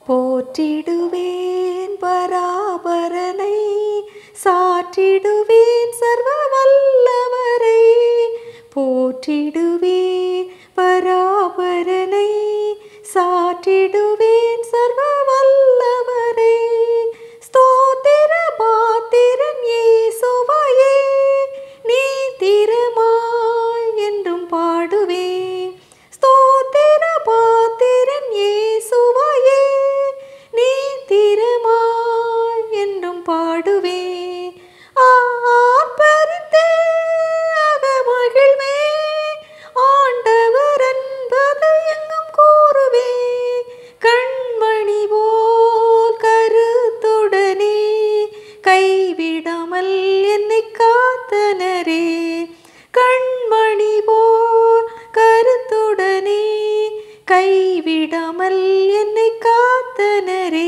போற்றிடுவேன் பராபரனை சாற்றிடுவேன் சர்வ வல்லவரை போற்றிடுவேன் பராபரனை சாற்றிடுவேன் சர்வ வல்லவரை ஸ்தோத்திர பாத்திரன் இயேசுவையே நீ திருமாய் என்றும் பாடுவேன் ஸ்தோத்திர பாத்திரன் இயேசுவையே நீ திருமாய் என்றும் பாடுவேன் ஆர்ப்பரித்தே அகமகிழ்வே ஆண்டவர் என்பது எங்கும் கூறுவே கண்மணி போல் கருத்துடனே கைவிடாமல் என்னை காத்தனரே கண்மணி போல் கருத்துடனே கைவிடாமல் என்னை காத்தனரே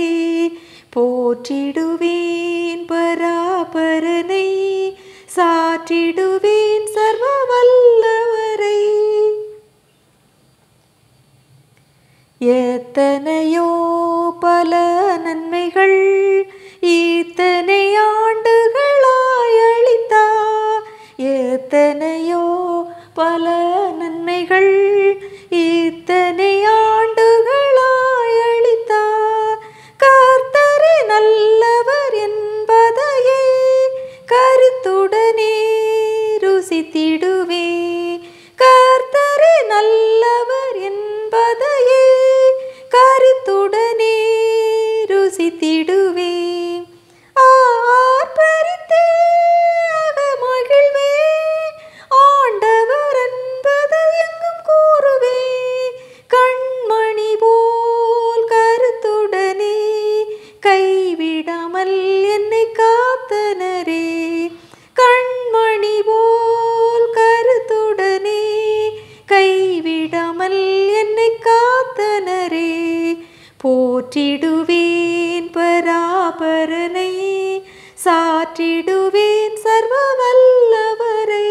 போற்றிடுவேன் பராபரனை சாற்றிடுவேன் சர்வ வல்லவரை எத்தனையோ பல நன்மைகள் இத்தனை ஆண்டுகளாய் அளித்தா எத்தனையோ பல நன்மைகள் இத்தனை ஆண்டுகளாய் அளித்தா கர்த்தரே நல்லவர் என்பதையே கருத்துடனே ருசித்திடுவே கர்த்தரே நல்லவர் என்பதையே கருத்துடனே ருசித்திடுவே ஆர்ப்பரித்தே அகமகிழ்வே ஆண்டவர் என்பதை எங்கும் கூறுவே கண்மணி போல் கருத்துடனே கைவிடாமல் என்னை காத்தனரே கண்மணி போல் கருத்துடனே கைவிடாமல் என்னை காத்தனரே போற்றிடுவேன் பராபரனை சாற்றிடுவேன் சர்வ வல்லவரை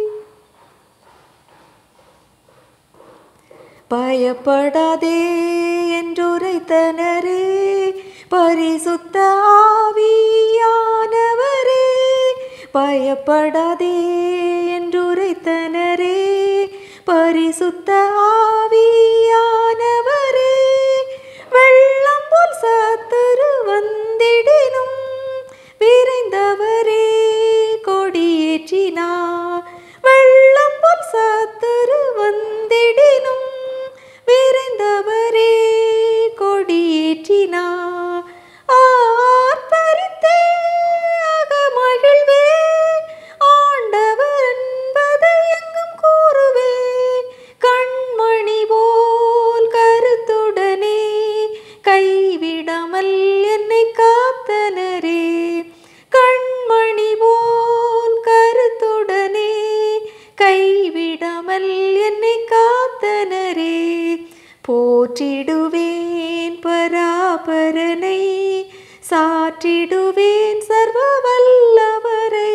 பயப்படாதே என்றுரைத்தனரே பரிசுத்த ஆவியானவரே பயப்படாதே என்றுரைத்தனரே பரிசுத்த ஆவியானவரே வெள்ளம் போல் சத்துரு வந்திடினும் விரைந்தவரே கொடியேற்றினார் வெள்ளம் போல் சத்துரு வந்திடினும் விரைந்தவரே கொடியேற்றினார் ஆர்ப்பரித்தே அகமகிழ்வே ஆண்டவர் என்பதை எங்கும் கூறுவே கண்மணி போல் கருத்துடனே கைவிடாமல் என்னை காத்தனரே கண்மணி போல் கருத்துடனே கைவிடாமல் என்னை காத்தனரே போற்றிடுவேன் பராபரனை சாற்றிடுவேன் சர்வ வல்லவரை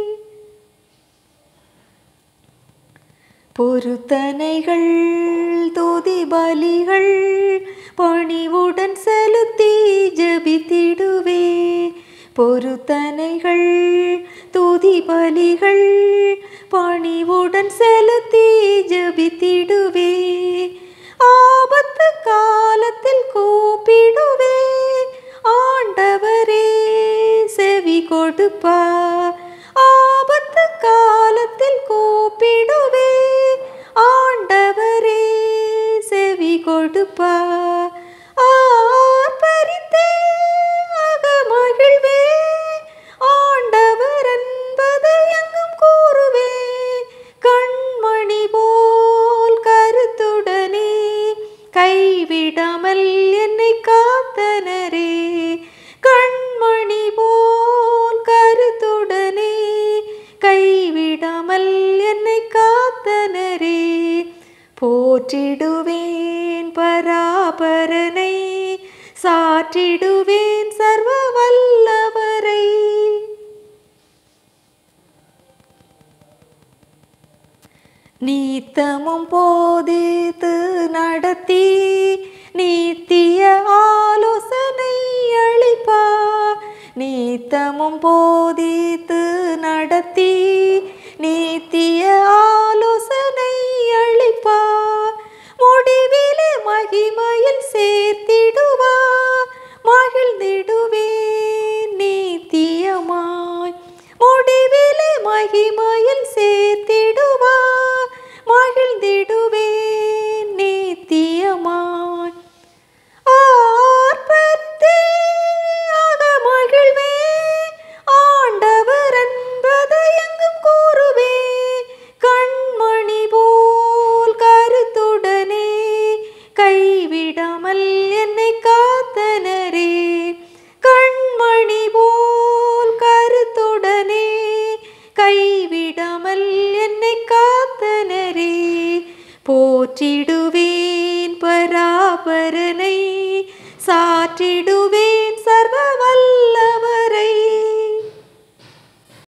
பொருத்தனைகள் தூதி பலிகள் பணிவுடன் செலுத்தி ஜபித்திடுவே பொருத்தனைகள் தூதி பலிகள் பணிவுடன் செலுத்தி ஜபித்திடுவே ஆபத்து காலத்தில் கூப்பிடுவே ஆண்டவரே செவி கொடுப்பார் ஆபத்து காலத்தில் கூப்பிடுவே ஆண்டவரே செவி கொடுப்பார் ஆர்ப்பரித்தே அகமகிழ்வே ஆண்டவர் என்பதை எங்கும் கூறுவே கண்மணி போல் கருத்துடனே கைவிடாமல் என்னை காத்தனரே கண்மணி போல் கருத்துடனே கைவிடாமல் என்னை காத்தனரே போற்றிடுவேன் பராபரனை சாற்றிடுவேன் சர்வ வல்லவரை நீத்தமும் போதித்து நடத்தி நீத்திய ஆலோசனை நித்தமும் போதித்து நடத்தி நீத்திய ஆலோசனை அளிப்பார் முடிவிலே மகிமையில் சேர்த்திடுவார் மகிழ்ந்திடுவேன் நீத்தியமாய் முடிவிலே மகிமையில் சேர்த்திடுவார் மகிழ்ந்திடுவேன் நீத்தியமாய் ஆர்ப்பரித்தே ஆக மகிழ்வே ஆண்டவர் என்பதை எங்கும் கூறுவே கண்மணி போல் கருத்துடனே கைவிடாமல் என்னை காத்தனரே கண்மணி போல் கருத்துடனே கைவிடாமல் என்னை காத்தனரே போற்றிடுவேன் பராபரனை சாற்றிடு